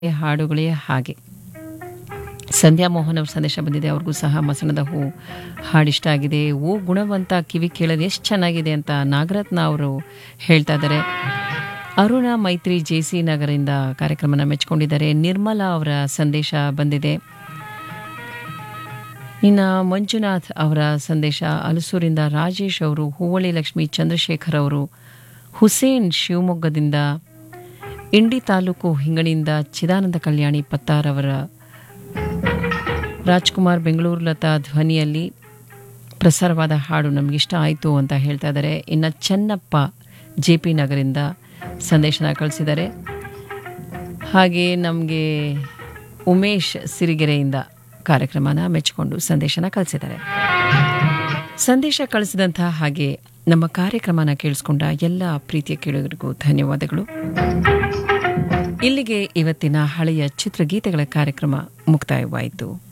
ಹಾಡುಗಳೇ ಹಾಗೆ ಸಂಧ್ಯಾ ಮೋಹನ್ ಅವ್ರ ಸಂದೇಶ ಬಂದಿದೆ ಅವ್ರಿಗೂ ಸಹ ಮಸಣದ ಹೂ ಹಾಡಿಷ್ಟ ಆಗಿದೆ ಓ ಗುಣವಂತ ಕಿವಿ ಕೇಳೋದು ಎಷ್ಟು ಚೆನ್ನಾಗಿದೆ ಅಂತ ನಾಗರತ್ನ ಅವರು ಹೇಳ್ತಾ ಇದ್ದಾರೆ ಅರುಣ ಮೈತ್ರಿ ಜೆ ಸಿ ನಗರಿಂದ ಕಾರ್ಯಕ್ರಮನ ಮೆಚ್ಕೊಂಡಿದ್ದಾರೆ ನಿರ್ಮಲಾ ಅವರ ಸಂದೇಶ ಬಂದಿದೆ ಇನ್ನು ಮಂಜುನಾಥ್ ಅವರ ಸಂದೇಶ ಅಲಸೂರಿಂದ ರಾಜೇಶ್ ಅವರು ಹೂವಳಿ ಲಕ್ಷ್ಮಿ ಚಂದ್ರಶೇಖರ್ ಅವರು ಹುಸೇನ್ ಶಿವಮೊಗ್ಗದಿಂದ ಇಂಡಿ ತಾಲೂಕು ಹಿಂಗಣಿಯಿಂದ ಚಿದಾನಂದ ಕಲ್ಯಾಣಿ ಪತ್ತಾರ್ ಅವರ ರಾಜ್ಕುಮಾರ್ ಬೆಂಗಳೂರು ಲತಾ ಧ್ವನಿಯಲ್ಲಿ ಪ್ರಸಾರವಾದ ಹಾಡು ನಮಗಿಷ್ಟ ಆಯಿತು ಅಂತ ಹೇಳ್ತಾ ಇದ್ದಾರೆ ಇನ್ನು ಚೆನ್ನಪ್ಪ ಜೆ ಪಿ ನಗರಿಂದ ಸಂದೇಶನ ಕಳಿಸಿದ್ದಾರೆ ಹಾಗೆ ನಮಗೆ ಉಮೇಶ್ ಸಿರಿಗೆರೆಯಿಂದ ಕಾರ್ಯಕ್ರಮನ ಮೆಚ್ಚಿಕೊಂಡು ಸಂದೇಶನ ಕಳಿಸಿದ್ದಾರೆ ಸಂದೇಶ ಕಳಿಸಿದಂಥ ಹಾಗೆ ನಮ್ಮ ಕಾರ್ಯಕ್ರಮನ ಕೇಳಿಸ್ಕೊಂಡ ಎಲ್ಲ ಪ್ರೀತಿಯ ಕೇಳುಗರಿಗೂ ಧನ್ಯವಾದಗಳು ಇಲ್ಲಿಗೆ ಇವತ್ತಿನ ಹಳೆಯ ಚಿತ್ರಗೀತೆಗಳ ಕಾರ್ಯಕ್ರಮ ಮುಕ್ತಾಯವಾಯಿತು